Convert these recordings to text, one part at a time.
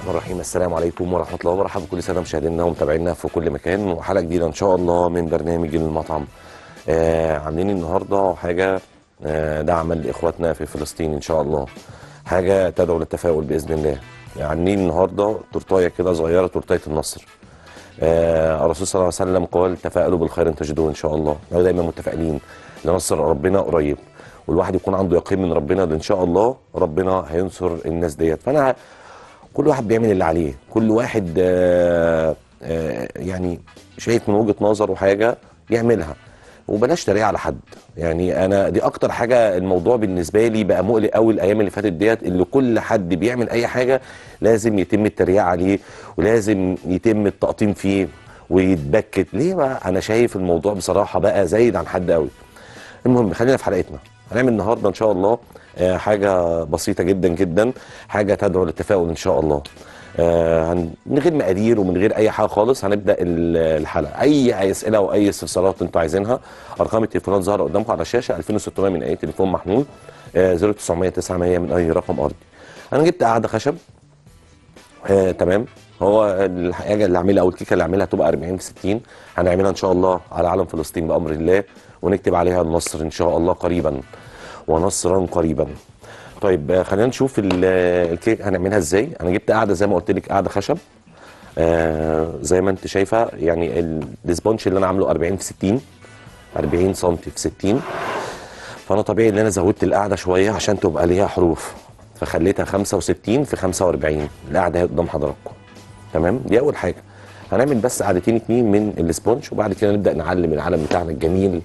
الرحمن الرحيم السلام عليكم ورحمه الله وبركاته بكل سنه مشاهدينا ومتابعينا في كل مكان وحلقه جديده ان شاء الله من برنامج المطعم آه عاملين النهارده حاجه آه دعما لاخواتنا في فلسطين ان شاء الله حاجه تدعو للتفاؤل باذن الله عاملين النهارده تورتايه كده صغيره تورتايه النصر آه الرسول صلى الله عليه وسلم قال تفاءلوا بالخير ان تجدوه ان شاء الله احنا دايما متفائلين لنصر ربنا قريب والواحد يكون عنده يقين من ربنا ده ان شاء الله ربنا هينصر الناس ديت فانا كل واحد بيعمل اللي عليه كل واحد آه آه يعني شايف من وجهة نظره حاجة يعملها وبلاش تريق على حد يعني انا دي اكتر حاجه الموضوع بالنسبه لي بقى مقلق قوي الايام اللي فاتت ديت اللي كل حد بيعمل اي حاجه لازم يتم التريق عليه ولازم يتم التقطيم فيه ويتبكت ليه بقى انا شايف الموضوع بصراحه بقى زايد عن حد قوي المهم خلينا في حلقتنا هنعمل النهارده ان شاء الله آه، حاجه بسيطه جدا جدا حاجه تدعو للتفاؤل ان شاء الله آه، هن- من غير مقادير ومن غير اي حاجه خالص هنبدا ال- الحلقه اي اسئله او اي استفسارات انتوا عايزينها ارقام التليفونات ظاهره قدامكم على الشاشه 2600 من اي تليفون محمول آه، 0900 900 من اي رقم ارضي انا جبت قاعده خشب آه، تمام هو الحاجه اللي هعملها او الكيكه اللي هعملها هتبقى 40 في 60 هنعملها ان شاء الله على علم فلسطين بامر الله ونكتب عليها النصر ان شاء الله قريبا ونصرا قريبا طيب آه، خلينا نشوف ال- الكيك هنعملها ازاي انا جبت قاعده زي ما قلت لك قاعده خشب آه زي ما انت شايفه يعني ال- السبونش اللي انا عامله 40 في 60 40 سم في 60 فانا طبيعي ان انا زودت القاعده شويه عشان تبقى ليها حروف فخليتها 65 في 45 القاعده اهي قدام حضراتكم تمام دي اول حاجه هنعمل بس قعدتين اتنين من السبونج وبعد كده نبدا نعلم العلم بتاعنا الجميل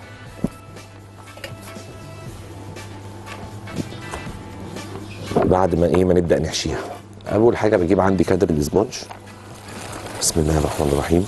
بعد ما ايه ما نبدا نحشيها اول حاجه بجيب عندي كادر السبونج بسم الله الرحمن الرحيم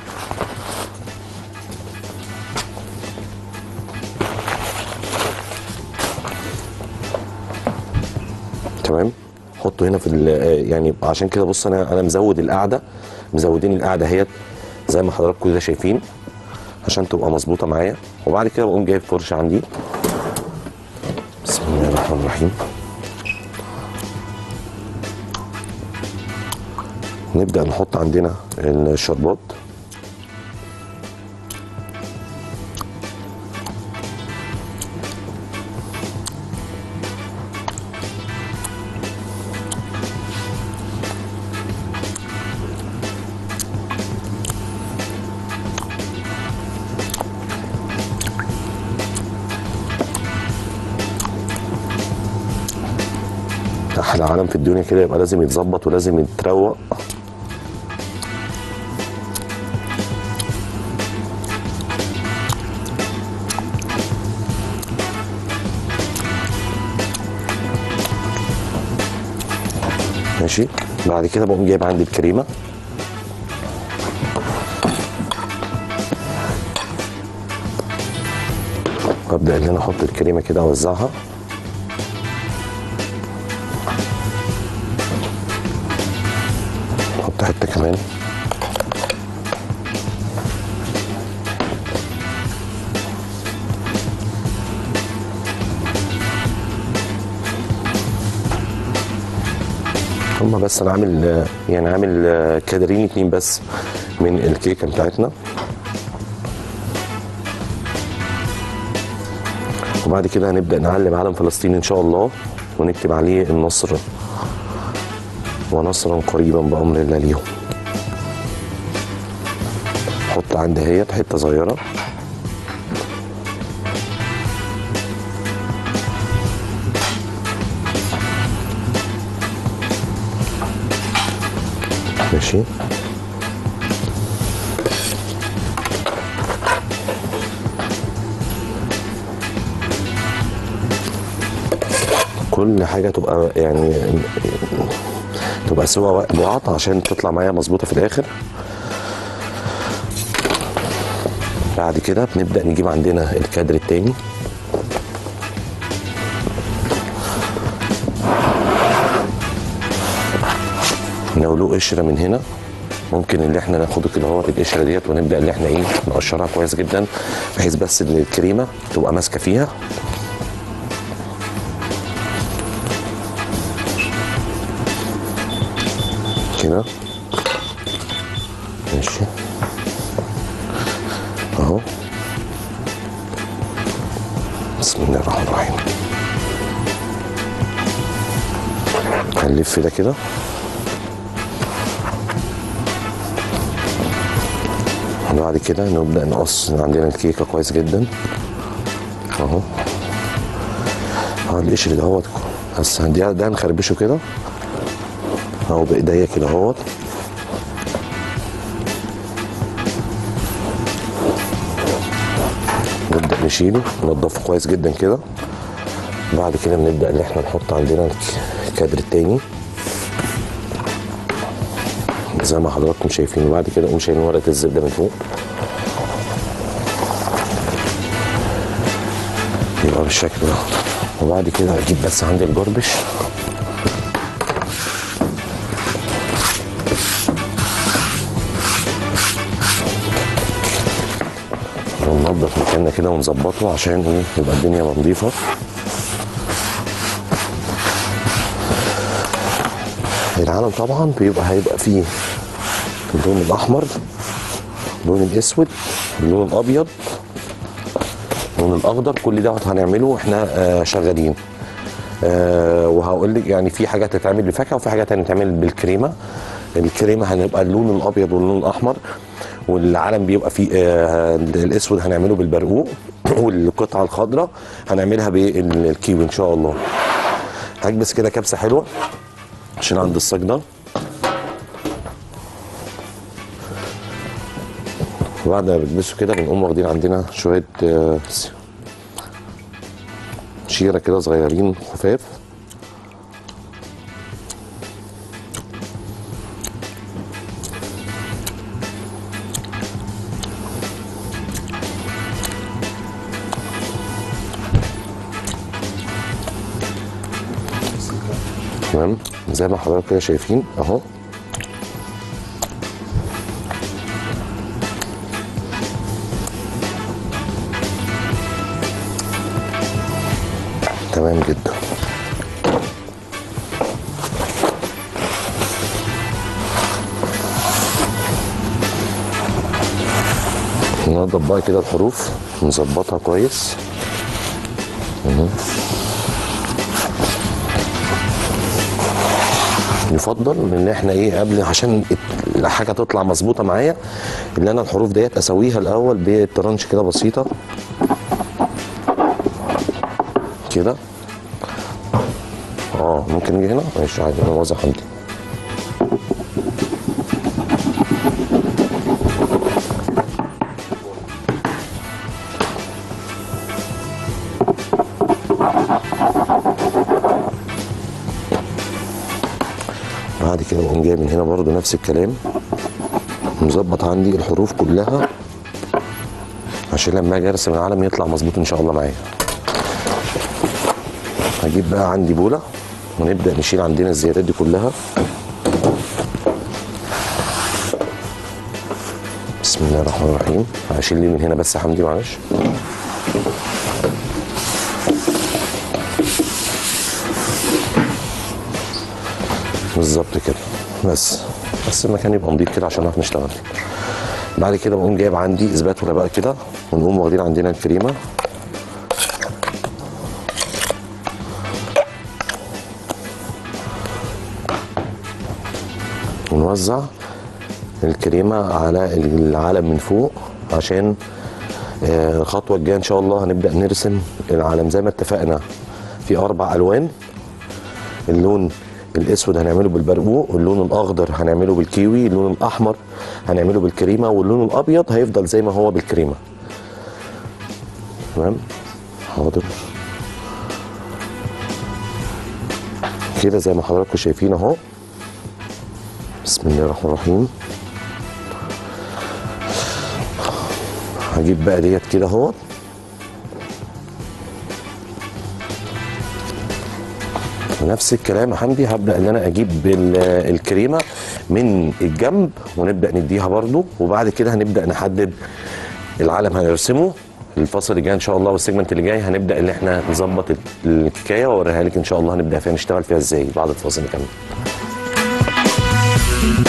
تمام حطه هنا في ال- يعني عشان كده بص انا انا مزود القعده مزودين القعده اهيت زي ما حضراتكم كده شايفين عشان تبقى مظبوطه معايا وبعد كده بقوم جايب فرشه عندي بسم الله الرحمن الرحيم نبدا نحط عندنا الشربات احلى عالم في الدنيا كده يبقى لازم يتظبط ولازم يتروق ماشي بعد كده بقوم جايب عندي الكريمه وابدا ان انا احط الكريمه كده اوزعها احط حته كمان هما بس انا عامل يعني عامل كادرين اتنين بس من الكيكه بتاعتنا وبعد كده هنبدا نعلم علم فلسطين ان شاء الله ونكتب عليه النصر ونصرا قريبا بامر الله ليهم حط عندي اهيت حته صغيره ماشي كل حاجه تبقى يعني تبقى سوا بعض عشان تطلع معايا مظبوطه في الاخر بعد كده بنبدا نجيب عندنا الكادر التاني لو له قشره من هنا ممكن اللي احنا ناخد كده اهو القشره ديت ونبدا اللي احنا ايه نقشرها كويس جدا بحيث بس ان الكريمه تبقى ماسكه فيها كده ماشي اهو بسم الله الرحمن الرحيم هنلف ده كده وبعد كده نبدأ نقص عندنا الكيكة كويس جدا اهو اه القشر ده اهوت بس هنديها ده نخربشه كده اهو بايديا كده اهوت نبدأ نشيله ننضفه كويس جدا كده بعد كده بنبدأ ان احنا نحط عندنا الك- الكادر التاني زي ما حضراتكم شايفين وبعد كده نقوم شايلين ورقة الزبدة من فوق يبقى بالشكل ده وبعد كده اجيب بس عندي الجربش وننضف مكاننا كده ونظبطه عشان ايه يبقى الدنيا نظيفه العلم طبعا بيبقى هيبقى فيه اللون الاحمر اللون الاسود اللون الابيض اللون الاخضر كل دوت هنعمله واحنا آه شغالين آه وهقول لك يعني في حاجات هتتعمل بالفاكهه وفي حاجات هتتعمل بالكريمه الكريمه هنبقى اللون الابيض واللون الاحمر والعلم بيبقى فيه آه الاسود هنعمله بالبرقوق والقطعه الخضراء هنعملها بالكيوي ان شاء الله هكبس كده كبسه حلوه عشان عند الصاج ده وبعد ما بنكبسه كده بنقوم واخدين عندنا شويه آه، شيره كده صغيرين خفاف تمام زي ما حضرتك كده شايفين اهو تمام جدا ننضف بقى كده الحروف نظبطها كويس مهم. يفضل ان احنا ايه قبل عشان الحاجه تطلع مظبوطه معايا ان انا الحروف ديت اسويها الاول بترانش كده بسيطه كده اه ممكن نيجي هنا ماشي عادي انا واضح عندي بعد كده بقوم جاي من هنا برضو نفس الكلام مظبط عندي الحروف كلها عشان لما اجي ارسم العلم يطلع مظبوط ان شاء الله معايا هجيب بقى عندي بوله ونبدا نشيل عندنا الزيادات دي كلها بسم الله الرحمن الرحيم هشيل دي من هنا بس يا حمدي معلش بالظبط كده بس بس المكان يبقى نضيف كده عشان نعرف نشتغل بعد كده بقوم جايب عندي اسباتولا بقى كده ونقوم واخدين عندنا الكريمه ونوزع الكريمه على العلم من فوق عشان آه، الخطوه الجايه ان شاء الله هنبدا نرسم العلم زي ما اتفقنا في اربع الوان اللون الاسود هنعمله بالبرقوق واللون الاخضر هنعمله بالكيوي اللون الاحمر هنعمله بالكريمه واللون الابيض هيفضل زي ما هو بالكريمه تمام حاضر كده زي ما حضراتكم شايفين اهو بسم الله الرحمن الرحيم هجيب بقى ديت كده اهو نفس الكلام يا حمدي هبدا ان انا اجيب ال- الكريمه من الجنب ونبدا نديها برضو وبعد كده هنبدا نحدد العلم هنرسمه الفصل اللي جاي ان شاء الله والسيجمنت اللي جاي هنبدا ان احنا نظبط الحكايه واوريها لك ان شاء الله هنبدا فيها نشتغل فيها ازاي بعد الفاصل نكمل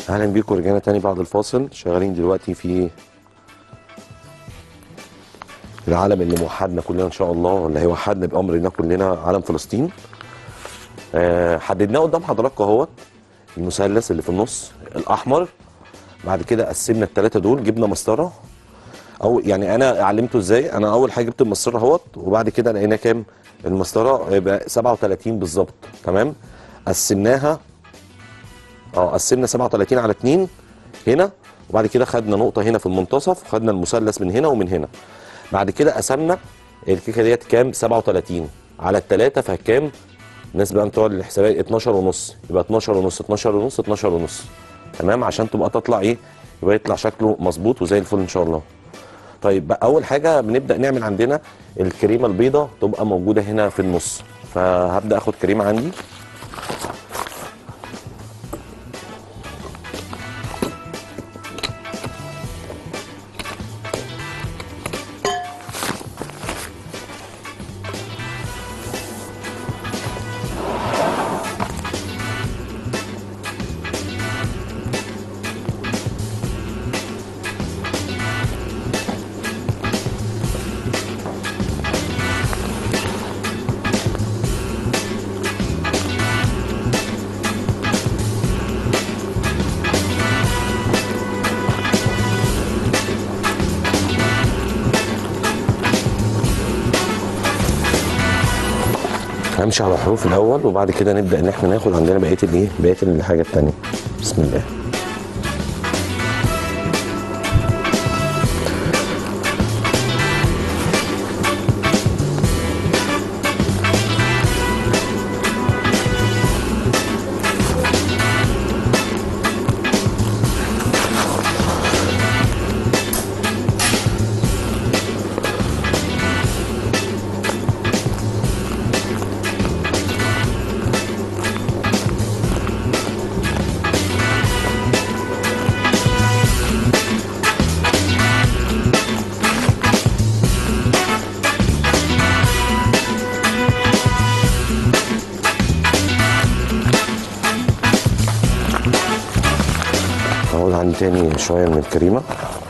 اهلا بيكم رجعنا تاني بعد الفاصل شغالين دلوقتي في العالم اللي موحدنا كلنا ان شاء الله اللي هيوحدنا بامرنا كلنا عالم فلسطين آه حددناه قدام حضراتكم اهوت المثلث اللي في النص الاحمر بعد كده قسمنا الثلاثه دول جبنا مسطره او يعني انا علمته ازاي انا اول حاجه جبت المسطره اهوت وبعد كده لقينا كام المسطره يبقى 37 بالظبط تمام قسمناها اه قسمنا 37 على 2 هنا وبعد كده خدنا نقطه هنا في المنتصف وخدنا المثلث من هنا ومن هنا بعد كده قسمنا الكيكه ديت كام 37 على الثلاثه فكام الناس بقى بتوع الحسابات 12 ونص يبقى 12 ونص 12 ونص 12 ونص تمام عشان تبقى تطلع ايه يبقى يطلع شكله مظبوط وزي الفل ان شاء الله طيب بقى اول حاجه بنبدا نعمل عندنا الكريمه البيضاء تبقى موجوده هنا في النص فهبدا اخد كريمه عندي همشي على الحروف الاول وبعد كده نبدا ان احنا ناخد عندنا بقيه الايه بقيه الحاجه الثانيه بسم الله هقول عندي تاني شويه من الكريمه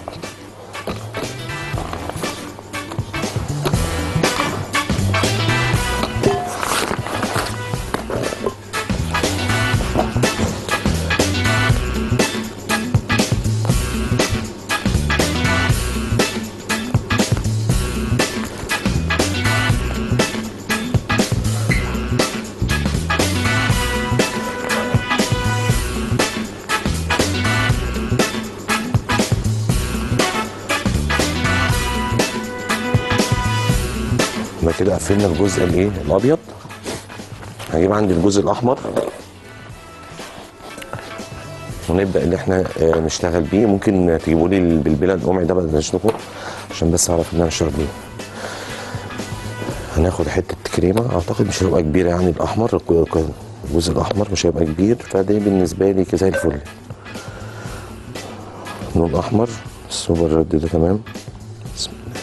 يبقى كده قفلنا الجزء الايه الابيض هجيب عندي الجزء الاحمر ونبدا اللي احنا آه، نشتغل بيه ممكن تجيبوا لي البلبله القمع ده بدل نشنكم عشان بس اعرف ان انا اشرب بيه هناخد حته كريمه اعتقد مش هيبقى كبيره يعني الاحمر الك- الجزء الاحمر مش هيبقى كبير فده بالنسبه لي كده زي الفل لون احمر السوبر ريد ده تمام بسم الله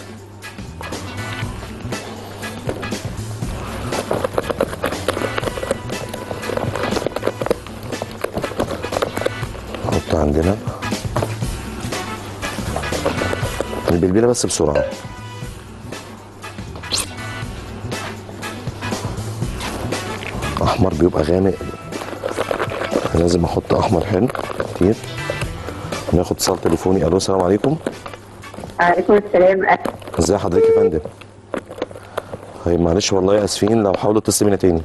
نحط عندنا البلبله بس بسرعه احمر بيبقى غامق لازم احط احمر حلو كتير ناخد اتصال تليفوني الو السلام عليكم عليكم السلام ازي حضرتك يا فندم طيب معلش والله اسفين لو حاولوا تتصل بينا تاني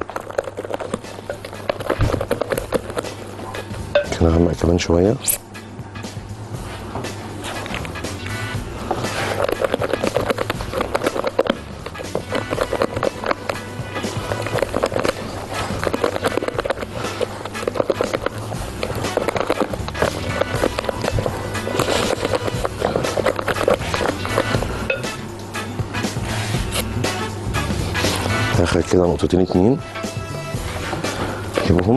كان اغمق كمان شويه اخر كده نقطتين اتنين جيبهم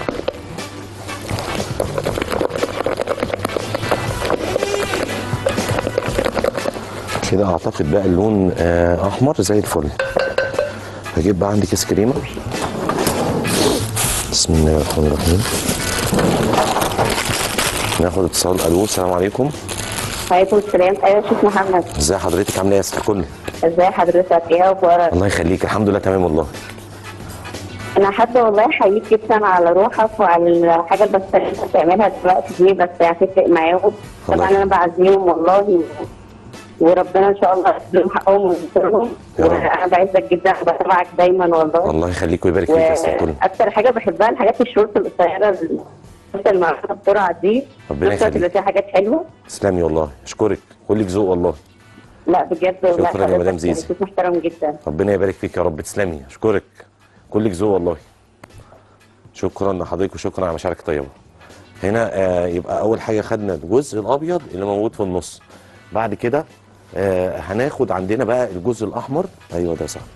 كده اعتقد بقى اللون آه، احمر زي الفل هجيب بقى عندي كيس كريمه بسم الله الرحمن الرحيم ناخد اتصال الو السلام عليكم عليكم السلام ايوه شيخ محمد ازي حضرتك عامله ايه يا ست الكل ازي حضرتك ايه اخبارك الله يخليك الحمد لله تمام والله انا حابه والله احييك جدا على روحك وعلى الحاجه البسيطه اللي انت بتعملها دلوقتي دي بس هتفرق معاهم طبعا انا بعزيهم والله وربنا ان شاء الله يديهم حقهم وينصرهم يا رب. وانا بعزك جدا وبتابعك دايما والله الله يخليك ويبارك فيك يا ست الكل واكتر حاجه بحبها الحاجات الشورت القصيره اللي اللي معاها بسرعه دي ربنا شفتها يخليك. اللي فيها حاجات حلوه تسلمي والله اشكرك كلك ذوق والله لا بجد والله شكراً يا حضرتك مدام زيزي. شيخ محترم جدا ربنا يبارك فيك يا رب تسلمي اشكرك كلك ذوق والله شكرا لحضرتك وشكرا على مشاعرك الطيبه هنا آه يبقى اول حاجه خدنا الجزء الابيض اللي موجود في النص بعد كده آه هناخد عندنا بقى الجزء الاحمر ايوه ده صح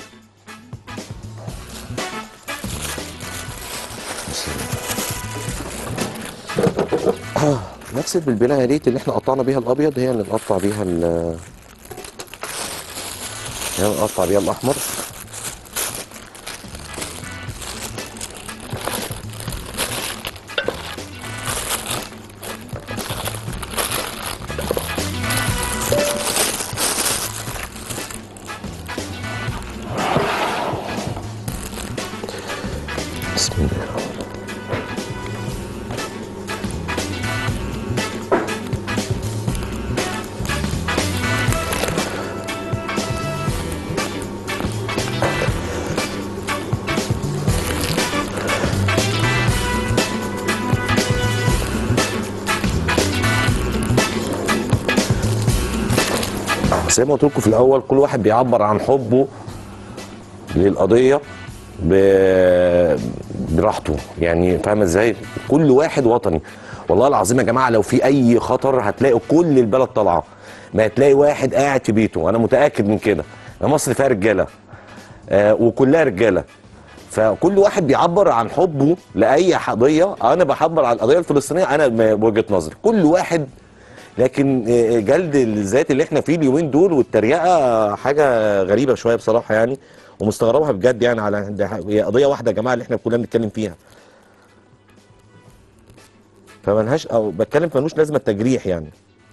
بسم الله. آه، نفس البلبله يا ريت اللي احنا قطعنا بيها الابيض هي اللي نقطع بيها ال هي اللي نقطع بيها الاحمر بسم الله زي ما قلت لكم في الاول كل واحد بيعبر عن حبه للقضيه ب- براحته يعني فاهم ازاي كل واحد وطني والله العظيم يا جماعه لو في اي خطر هتلاقوا كل البلد طالعه ما هتلاقي واحد قاعد في بيته انا متاكد من كده مصر فيها رجاله آه وكلها رجاله فكل واحد بيعبر عن حبه لاي قضيه انا بعبر عن القضيه الفلسطينيه انا م- بوجهه نظري كل واحد لكن آه، جلد الذات اللي احنا فيه اليومين دول والتريقه حاجه غريبه شويه بصراحه يعني ومستغربها بجد يعني على ده هي قضيه واحده يا جماعه اللي احنا كلنا بنتكلم فيها فملهاش او بتكلم فملوش لازمه التجريح يعني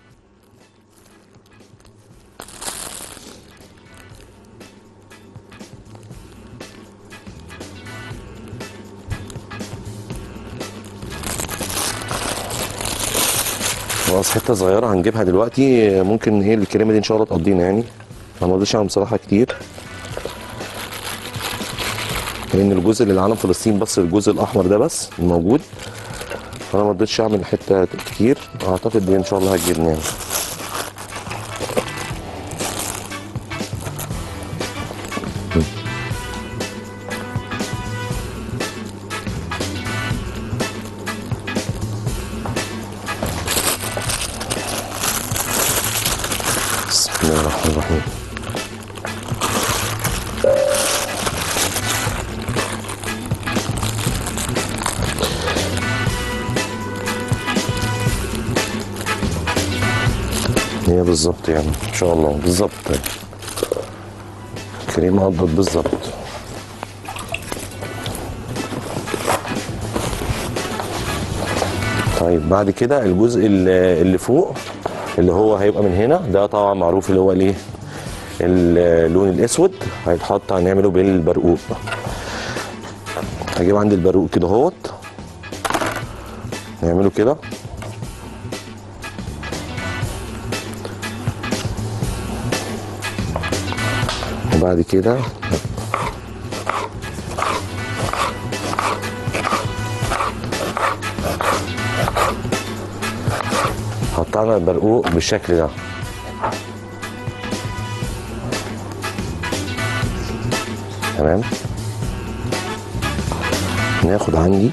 خلاص حته صغيره هنجيبها دلوقتي ممكن هي الكريمه دي ان شاء الله تقضينا يعني انا ما رضيتش اعمل بصراحه كتير لان الجزء اللي العالم فلسطين بس الجزء الاحمر ده بس الموجود فانا ما رضيتش اعمل حته كتير اعتقد دي ان شاء الله هتجيبنا يعني بسم الله الرحمن الرحيم هي بالظبط يعني ان شاء الله بالظبط كريمة قضت بالظبط طيب بعد كده الجزء اللي اللي فوق اللي هو هيبقى من هنا ده طبعا معروف اللي هو الايه اللون الاسود هيتحط هنعمله بالبرقوق هجيب عندي البرقوق كده اهوت نعمله كده وبعد كده قطعنا البرقوق بالشكل ده تمام ناخد عندي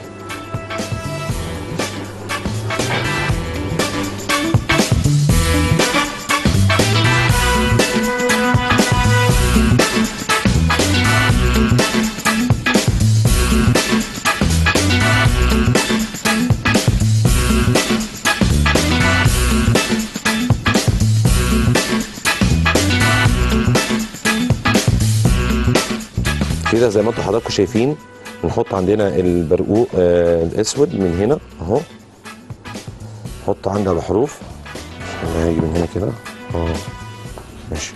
كده زي ما انتم حضراتكم شايفين نحط عندنا البرقوق آه الاسود من هنا اهو احط عندي الحروف انا هاجي من هنا كده اه ماشي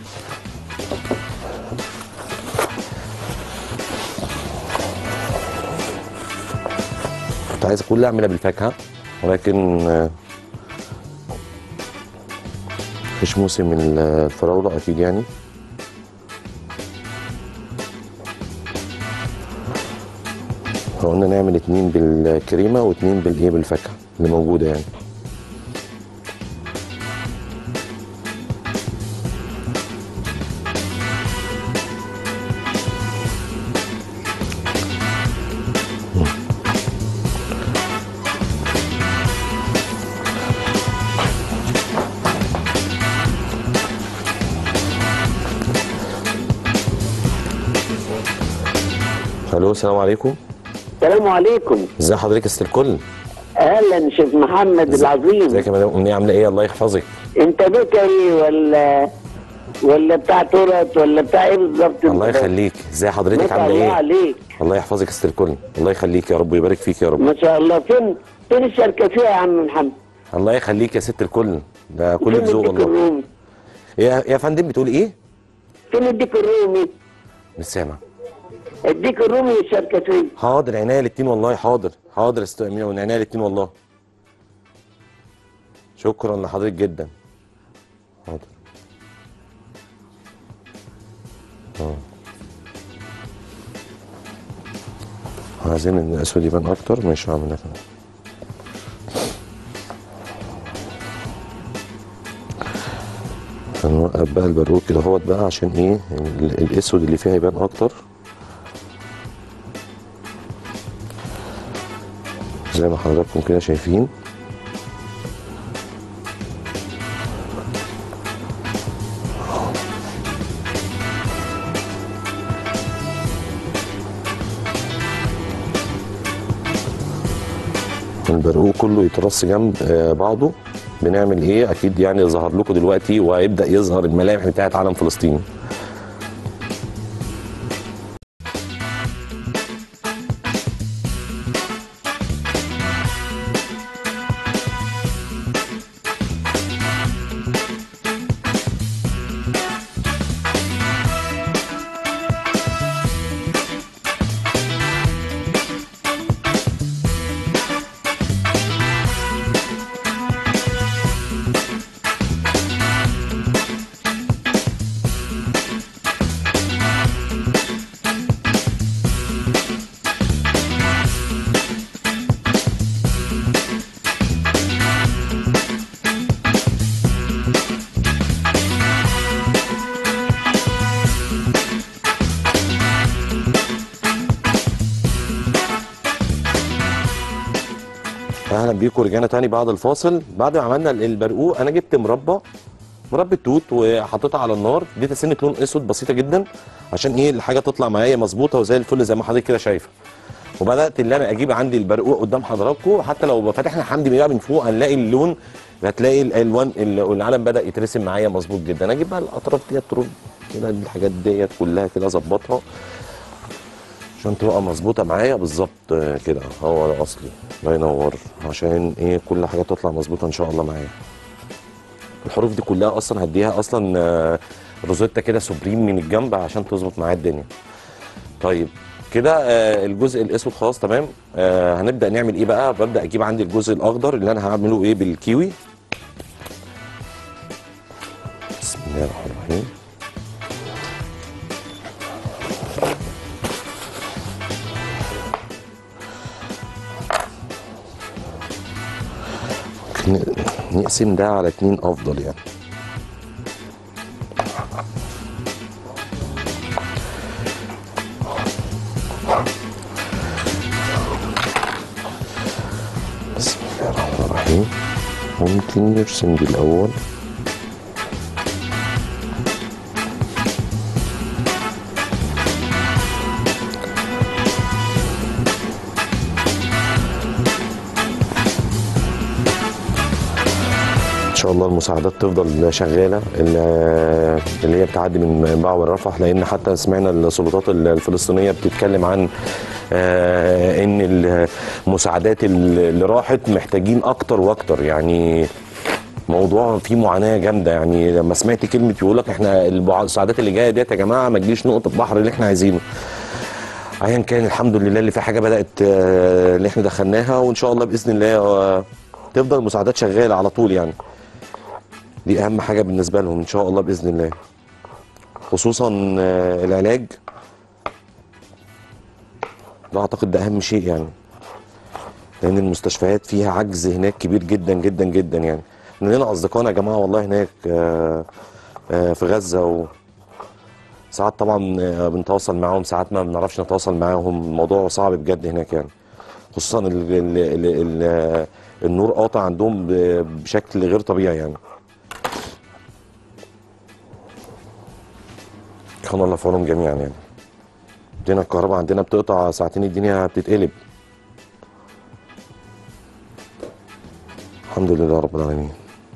كنت عايز كلها اعملها بالفاكهه ولكن آه، مش موسم ال- الفراوله اكيد يعني فقلنا نعمل اتنين بالكريمه واتنين بالايه بالفاكهه اللي موجوده يعني الو السلام عليكم السلام عليكم ازي حضرتك يا ست الكل اهلا شيخ محمد العظيم ازيك يا مدام امنيه عامله ايه الله يحفظك انت بكري ولا ولا بتاع تورت ولا بتاع ايه بالظبط الله انت؟ يخليك ازي حضرتك ما شاء عامله الله ايه عليك الله يحفظك يا ست الكل الله يخليك يا رب ويبارك فيك يا رب ما شاء الله فين فين الشركه فيها يا عم محمد الله يخليك يا ست الكل ده كل فين ذوق الديك والله الرومي يا يا فندم بتقول ايه فين الديك الرومي مش سامع الديك الرومي والشركه فين حاضر عناية الاتنين والله حاضر حاضر يا ست امينه عناية الاتنين والله شكرا لحضرتك جدا حاضر اه عايزين ان الاسود يبان اكتر مش هعمل كده هنوقف بقى البارود كده اهوت بقى عشان ايه ال- الاسود اللي فيها يبان اكتر زي ما حضراتكم كده شايفين البرقوق كله يترص جنب آه، بعضه بنعمل ايه اكيد يعني ظهر لكم دلوقتي وهيبدا يظهر الملامح بتاعت علم فلسطين اهلا بيكم رجعنا تاني بعد الفاصل بعد ما عملنا البرقوق انا جبت مربى مربى توت وحطيتها على النار اديتها سنه لون اسود بسيطه جدا عشان ايه الحاجه تطلع معايا مظبوطه وزي الفل زي ما حضرتك كده شايفه وبدات اللي انا اجيب عندي البرقوق قدام حضراتكم حتى لو فتحنا حمدي بقى من فوق هنلاقي اللون هتلاقي الالوان ال- العلم بدا يترسم معايا مظبوط جدا اجيب بقى الاطراف ديت تروح كده الحاجات ديت كلها كده اظبطها عشان تبقى مظبوطه معايا بالظبط آه، كده هو ده اصلي الله ينور عشان ايه كل حاجه تطلع مظبوطه ان شاء الله معايا الحروف دي كلها اصلا هديها اصلا آه، روزيتا كده سوبريم من الجنب عشان تظبط معايا الدنيا طيب كده آه، الجزء الاسود خلاص تمام آه، هنبدا نعمل ايه بقى ببدا اجيب عندي الجزء الاخضر اللي انا هعمله ايه بالكيوي بسم الله الرحمن الرحيم ممكن نقسم ده على اتنين افضل يعني بسم الله الرحمن الرحيم ممكن نرسم دي الاول شاء الله المساعدات تفضل شغاله اللي اللي هي بتعدي من معبر رفح لان حتى سمعنا السلطات الفلسطينيه بتتكلم عن آه، ان المساعدات اللي راحت محتاجين اكتر واكتر يعني موضوع فيه معاناه جامده يعني لما سمعت كلمه يقول لك احنا المساعدات اللي جايه ديت يا جماعه ما تجيش نقطه البحر اللي احنا عايزينه ايا كان الحمد لله اللي في حاجه بدات آه، اللي احنا دخلناها وان شاء الله باذن الله آه، تفضل المساعدات شغاله على طول يعني دي اهم حاجه بالنسبه لهم ان شاء الله باذن الله خصوصا آه، العلاج ده اعتقد ده اهم شيء يعني لان المستشفيات فيها عجز هناك كبير جدا جدا جدا يعني لنا اصدقائنا يا جماعه والله هناك آه، آه، في غزه و ساعات طبعا آه، بنتواصل معاهم ساعات ما بنعرفش نتواصل معاهم الموضوع صعب بجد هناك يعني خصوصا ال ال ال ال النور قاطع عندهم ب- بشكل غير طبيعي يعني كان الله في عونهم جميعا يعني عندنا الكهرباء عندنا بتقطع ساعتين الدنيا بتتقلب الحمد لله رب العالمين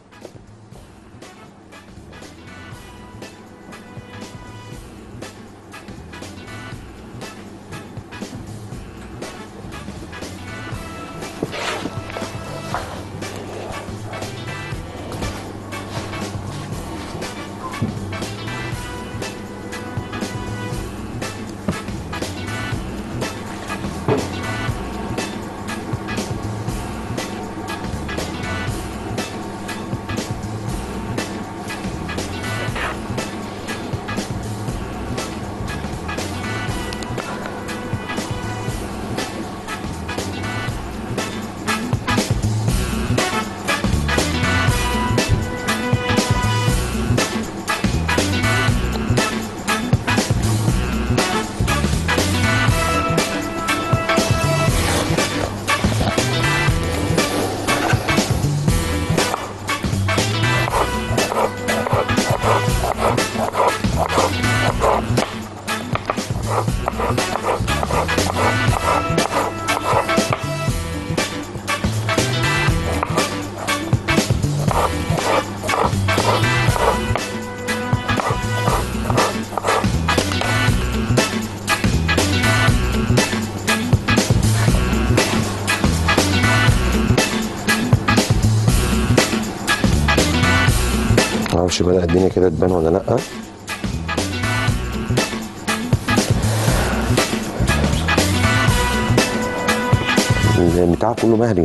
معرفش بدأ الدنيا كده تبان ولا لأ البتاع كله مهري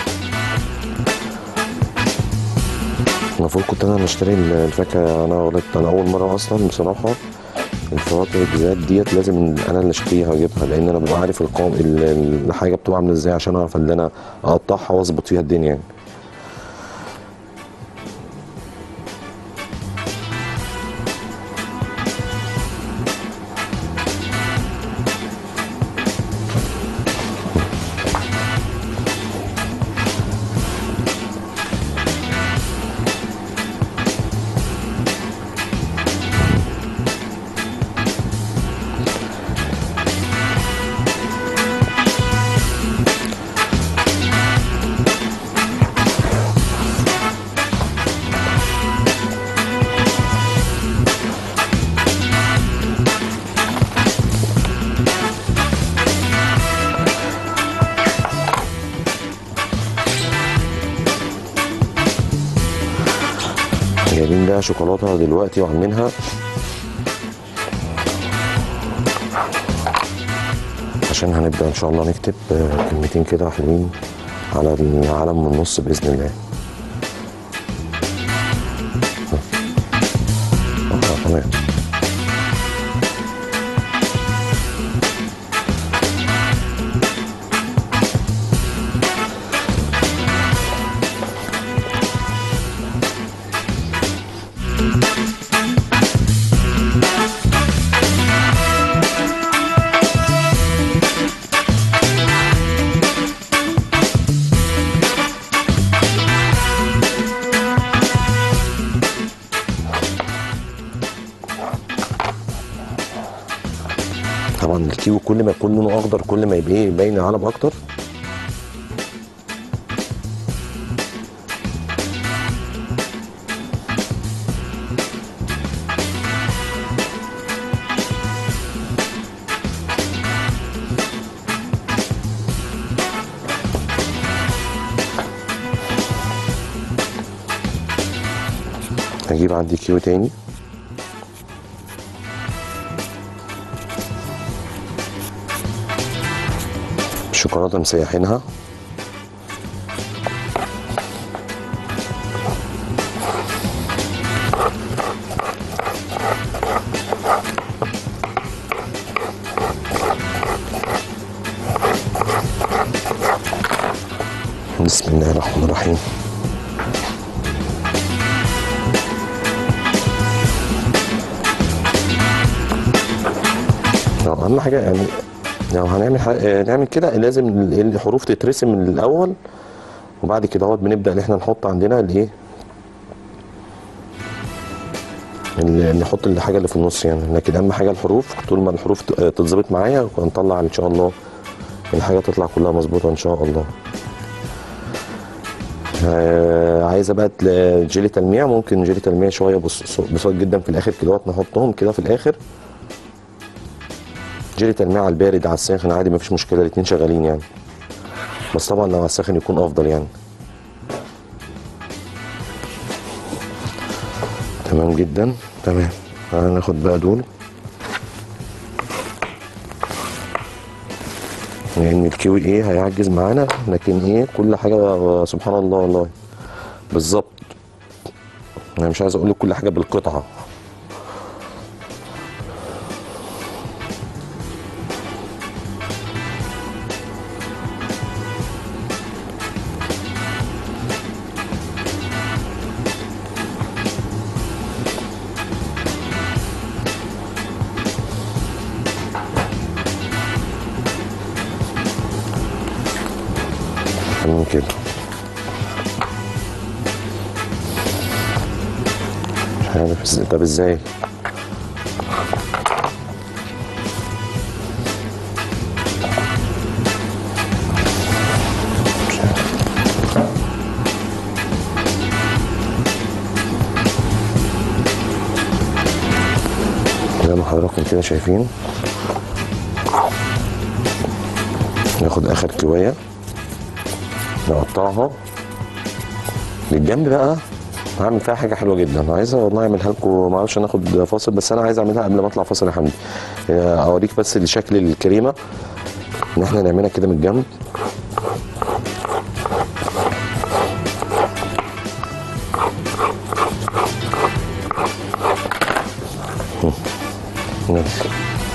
المفروض كنت انا مشتري الفاكهه انا غلطت انا اول مره اصلا بصراحه الفواكه بالذات ديت لازم انا اللي اشتريها واجيبها لان انا ببقى عارف القوام ال- ال- الحاجه بتبقى عامله ازاي عشان اعرف ان انا اقطعها واظبط فيها الدنيا يعني جايبين بقى شوكولاته دلوقتي وعاملينها عشان هنبدا ان شاء الله نكتب آه، كلمتين كده حلوين على العالم من النص باذن الله آه، تمام طبعا الكيو كل ما يكون لونه اخضر كل ما يبقى إيه باين العلم اكتر هجيب عندي كيو تاني شوكولاتة مسيحينها بسم الله الرحمن الرحيم آه، اهم حاجه يعني لو هنعمل ح- آه، نعمل كده لازم ال- الحروف تترسم من الاول وبعد كده اهوت بنبدا ان احنا نحط عندنا الايه ال- نحط الحاجه اللي في النص يعني لكن اهم حاجه الحروف طول ما الحروف ت- آه، تتظبط معايا ونطلع ان شاء الله الحاجه تطلع كلها مظبوطه ان شاء الله آه عايزه بقى تل- جيلي تلميع ممكن جيلي تلميع شويه بص- بسيط جدا في الاخر كده نحطهم كده في الاخر جيلي تلميع على البارد على الساخن عادي مفيش مشكله الاتنين شغالين يعني بس طبعا لو على الساخن يكون افضل يعني تمام جدا تمام هناخد بقى دول لان الكيو ايه هيعجز معانا لكن ايه كل حاجه سبحان الله والله بالظبط انا مش عايز اقول لك كل حاجه بالقطعه تمام كده مش عارف ازاي طب ازاي مش عارف. زي ما حضراتكم كده شايفين ناخد اخر كوايه نقطعها للجنب بقى هعمل فيها حاجه حلوه جدا عايزه والله اعملها لكم ما اعرفش ناخد فاصل بس انا عايز اعملها قبل ما اطلع فاصل يا حمدي آه، اوريك بس شكل الكريمه ان احنا نعملها كده من الجنب هم. ماشي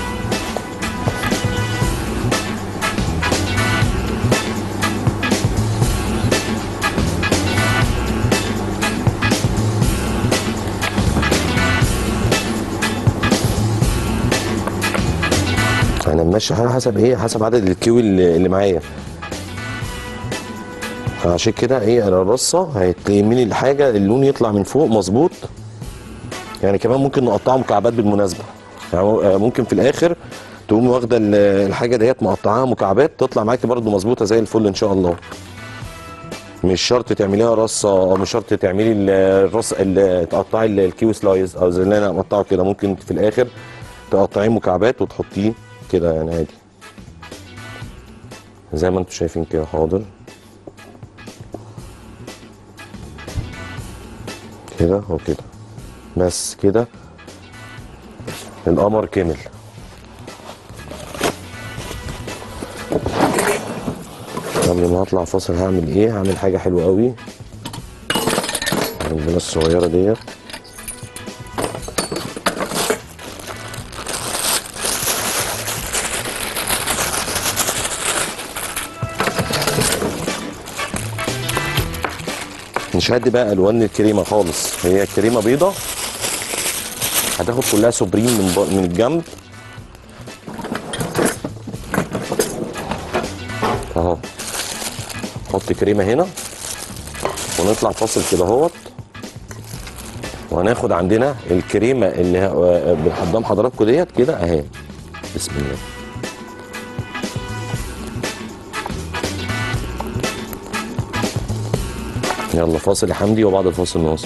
انا ماشي على حسب ايه حسب عدد الكيو اللي, اللي معايا فعشان كده ايه انا الرصه هيتيمني الحاجه اللون يطلع من فوق مظبوط يعني كمان ممكن نقطعها مكعبات بالمناسبه يعني آه، ممكن في الاخر تقوم واخده ال- الحاجه ديت مقطعاها مكعبات تطلع معاكي برده مظبوطه زي الفل ان شاء الله مش شرط تعمليها رصه او مش شرط تعملي ال- الرص ال- تقطعي ال- الكيو سلايز او زي اللي انا مقطعه كده ممكن في الاخر تقطعيه مكعبات وتحطيه كده يعني عادي زي ما انتم شايفين كده حاضر كده وكده بس كده القمر كمل قبل ما اطلع فاصل هعمل ايه هعمل حاجه حلوه قوي عندنا الصغيره ديت مش هدي بقى الوان الكريمه خالص هي الكريمه بيضه هتاخد كلها سوبريم من ب... من الجنب اهو نحط كريمه هنا ونطلع فاصل كده اهوت وهناخد عندنا الكريمه اللي ه- قدام حضراتكم ديت كده اهي بسم الله يلا فاصل يا حمدي وبعد الفاصل نواصل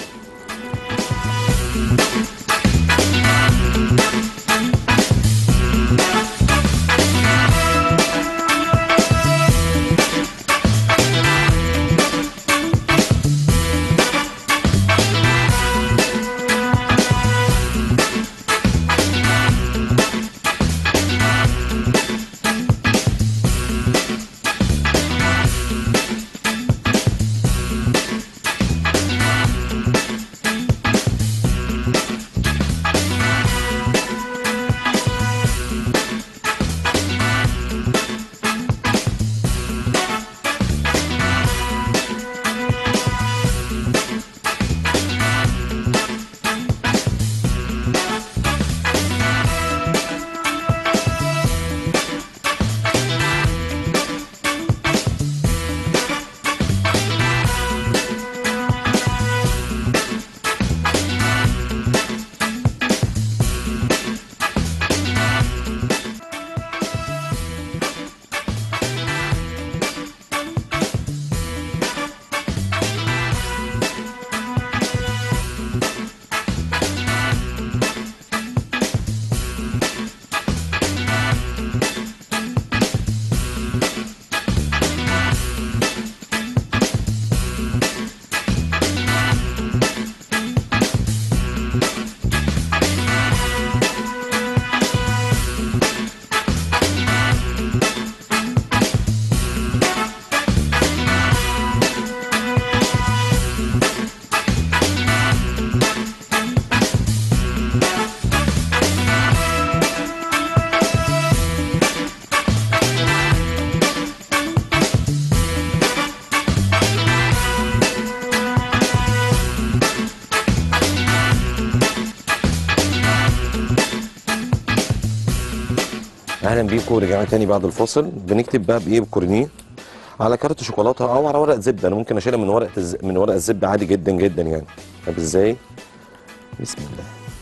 اهلا بيكم رجعنا تاني بعد الفاصل بنكتب بقى بايه بكورنيه على كارت شوكولاته او على ورق زبده انا ممكن اشيلها من ورقه الز... من ورق الزبده عادي جدا جدا يعني طب ازاي بسم الله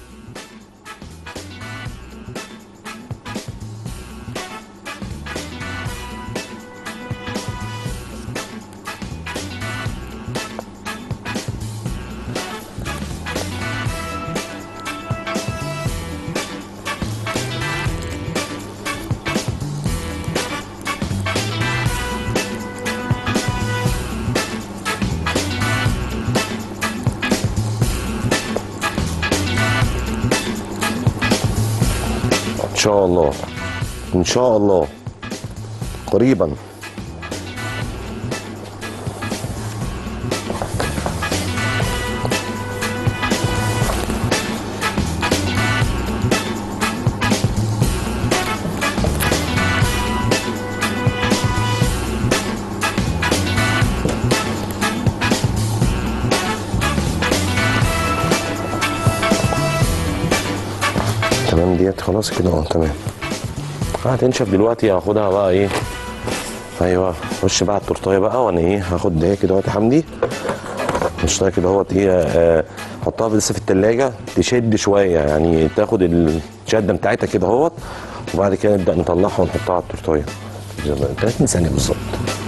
ان شاء الله ان شاء الله قريبا تمام ديت خلاص كده اه تمام هتنشف دلوقتي هاخدها بقى ايه ايوه خش بقى على التورتايه بقى وانا ايه هاخد ده كده اهوت يا حمدي نشتغل كده اهوت ايه آه، حطها لسه في التلاجة تشد شويه يعني تاخد الشده بتاعتها كده اهوت وبعد كده نبدا نطلعها ونحطها على التورتايه 30 ثانيه بالظبط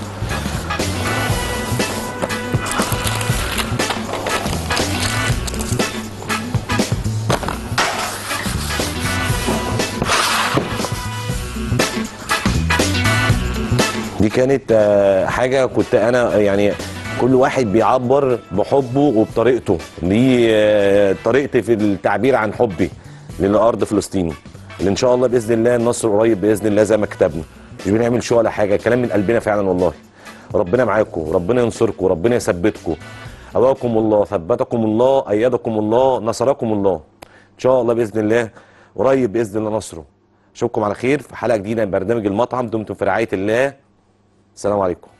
دي كانت آه، حاجه كنت انا يعني كل واحد بيعبر بحبه وبطريقته دي آه، طريقتي في التعبير عن حبي للارض فلسطيني اللي ان شاء الله باذن الله النصر قريب باذن الله زي ما كتبنا مش بنعمل شو ولا حاجه كلام من قلبنا فعلا والله ربنا معاكم ربنا ينصركم ربنا يثبتكم أواكم الله ثبتكم الله أيدكم الله نصركم الله إن شاء الله بإذن الله قريب بإذن الله نصره أشوفكم على خير في حلقة جديدة من برنامج المطعم دمتم في رعاية الله السلام عليكم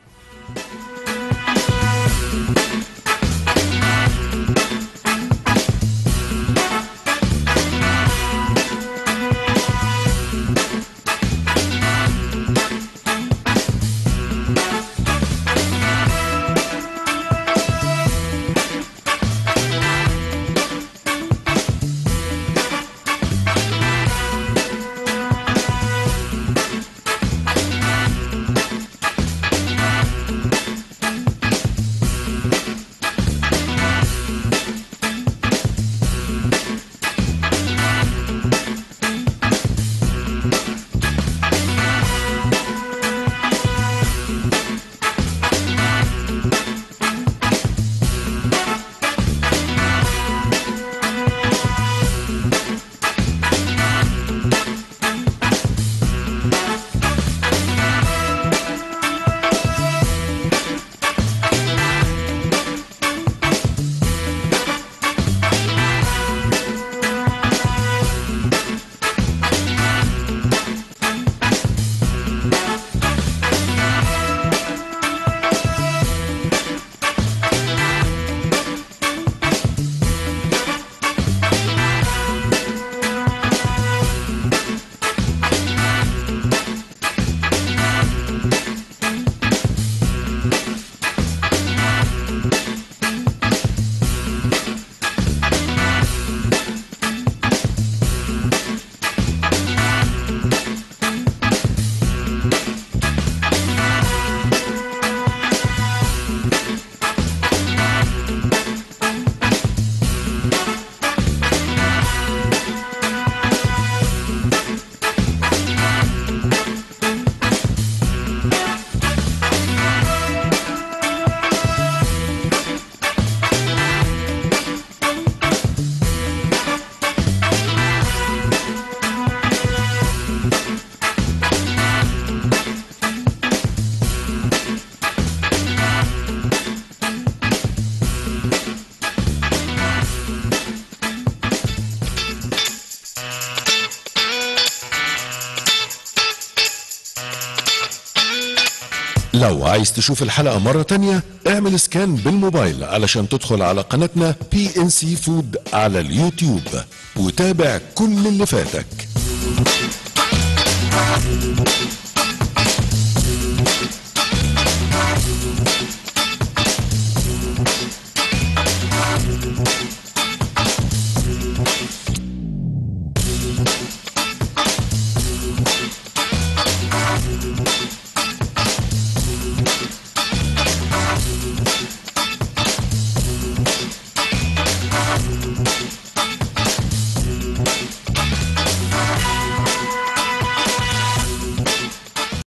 لو عايز تشوف الحلقة مرة تانية اعمل سكان بالموبايل علشان تدخل على قناتنا بي ان سي فود على اليوتيوب وتابع كل اللي فاتك